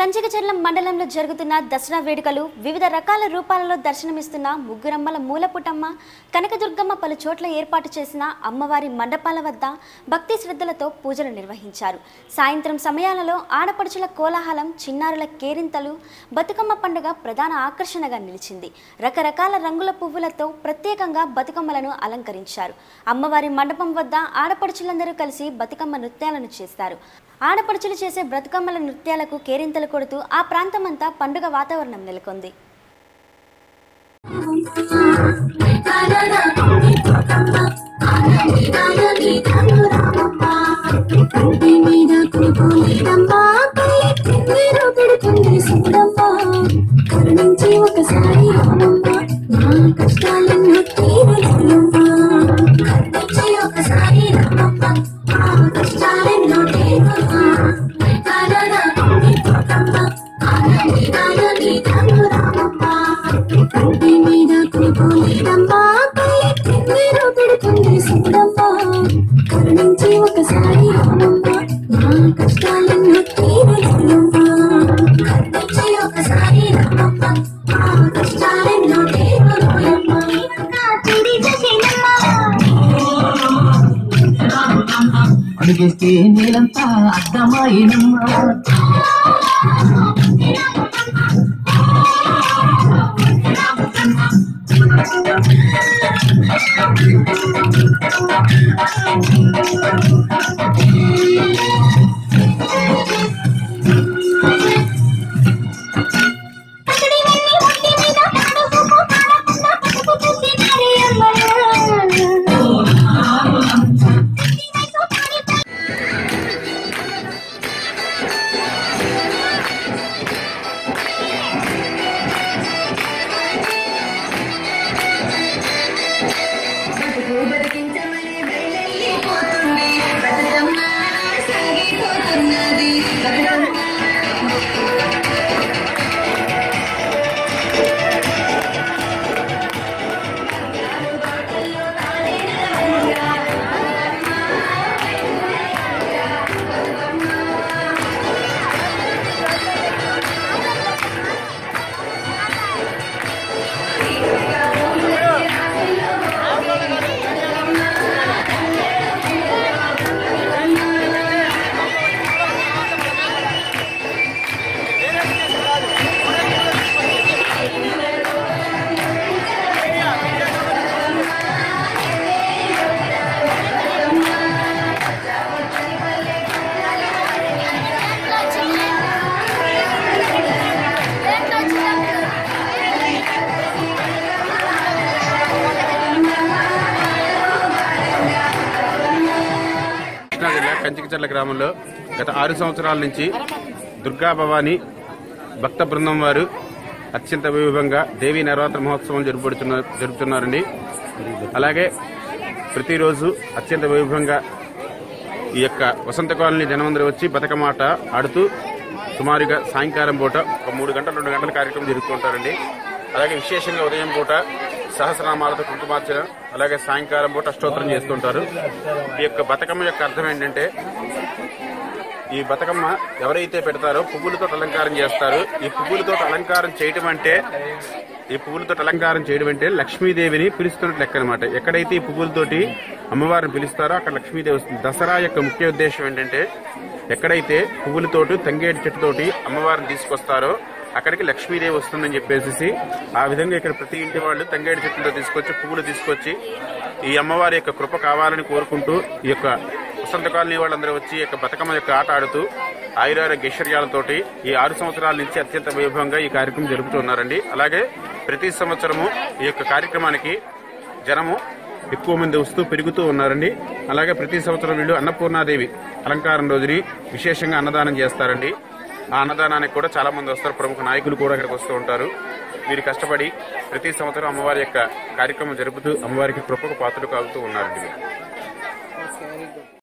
కంచికచర్ల మండలంలో జరుగుతున్న దసరా వేడుకలు వివిధ రకాల రూపాలలో దర్శనమిస్తున్న ముగ్గురమ్మల మూలపుటమ్మ కనకదుర్గమ్మ పలు చోట్ల ఏర్పాటు చేసిన అమ్మవారి మండపాల వద్ద భక్తి శ్రద్ధలతో పూజలు నిర్వహించారు సాయంత్రం సమయాలలో ఆడపడుచుల కోలాహలం చిన్నారుల కేరింతలు బతుకమ్మ పండుగ ప్రధాన ఆకర్షణగా నిలిచింది రకరకాల రంగుల పువ్వులతో ప్రత్యేకంగా బతుకమ్మలను అలంకరించారు అమ్మవారి మండపం వద్ద ఆడపడుచులందరూ కలిసి బతుకమ్మ నృత్యాలను చేస్తారు ఆడపడుచులు చేసే బ్రతుకమ్మల నృత్యాలకు కేరింతలు కొడుతూ ఆ ప్రాంతమంతా పండుగ వాతావరణం నెలకొంది కంటి మీద కునుకు లేదమ్మా మీరు పెడుతుంది చూడమ్మా కరుణించి ఒకసారి రామమ్మ నా కష్టాలన్నీ తీరమ్మా కరుణించి ఒకసారి రామమ్మ నా కష్టాలెన్నో తీరమ్మా కంటి మీద కునుకు లేదమ్మా మీరు పెడుతుంది చూడమ్మా కరుణించి ఒకసారి రామమ్మ నా కష్టాలన్నీ తీరమ్మా కరుణించి ఒకసారి రామమ్మ నా కష్టాలెన్నో తీరమ్మా అడుగేస్తే నేలంతా అర్థమాయినమ్మా కృష్ణా జిల్లా కంచికచర్ల గ్రామంలో గత ఆరు సంవత్సరాల నుంచి దుర్గా భవాని భక్త బృందం వారు అత్యంత వైభవంగా దేవీ నవరాత్రి మహోత్సవం జరుపుతున్న జరుపుతున్నారండి అలాగే ప్రతిరోజు అత్యంత వైభవంగా ఈ యొక్క వసంత కాలనీ జనమందరూ వచ్చి బతుకమాట ఆడుతూ సుమారుగా సాయంకాలం పూట ఒక మూడు గంటల రెండు గంటల కార్యక్రమం జరుపుకుంటారండి అలాగే విశేషంగా ఉదయం పూట సహస్రనామాలతో కుంకుమార్చన అలాగే సాయంకాలం పూట అష్టోత్తరం చేస్తుంటారు ఈ యొక్క బతుకమ్మ యొక్క అర్థం ఏంటంటే ఈ బతుకమ్మ ఎవరైతే పెడతారో పువ్వులతో అలంకారం చేస్తారు ఈ పువ్వులతో అలంకారం చేయటం అంటే ఈ పువ్వులతో అలంకారం చేయడం అంటే లక్ష్మీదేవిని పిలుస్తున్నట్టు లెక్క అనమాట ఎక్కడైతే ఈ పువ్వులతోటి అమ్మవారిని పిలుస్తారో అక్కడ లక్ష్మీదేవి వస్తుంది దసరా యొక్క ముఖ్య ఉద్దేశం ఏంటంటే ఎక్కడైతే పువ్వులతోటి తంగేడు చెట్టుతోటి అమ్మవారిని తీసుకొస్తారో అక్కడికి లక్ష్మీదేవి వస్తుందని చెప్పేసి ఆ విధంగా ఇక్కడ ప్రతి ఇంటి వాళ్ళు తంగేడు చెట్టుతో తీసుకొచ్చి పువ్వులు తీసుకొచ్చి ఈ అమ్మవారి యొక్క కృప కావాలని కోరుకుంటూ ఈ యొక్క వసంత కాలనీ వాళ్ళందరూ వచ్చి ఈ యొక్క బతుకమ్మ యొక్క ఆట ఆడుతూ ఆయురారోగ్య ఐశ్వర్యాలతోటి ఈ ఆరు సంవత్సరాల నుంచి అత్యంత వైభవంగా ఈ కార్యక్రమం జరుపుతున్నారండి అలాగే ప్రతి సంవత్సరము ఈ యొక్క కార్యక్రమానికి జనము ఎక్కువ మంది వస్తూ పెరుగుతూ ఉన్నారండి అలాగే ప్రతి సంవత్సరం వీళ్ళు అన్నపూర్ణాదేవి అలంకారం రోజుని విశేషంగా అన్నదానం చేస్తారండి ఆ అన్నదానానికి కూడా చాలా మంది వస్తారు ప్రముఖ నాయకులు కూడా ఇక్కడికి వస్తూ ఉంటారు వీరు కష్టపడి ప్రతి సంవత్సరం అమ్మవారి యొక్క కార్యక్రమం జరుపుతూ అమ్మవారికి కృపకు పాత్రలు కాగుతూ ఉన్నారండి వీరు.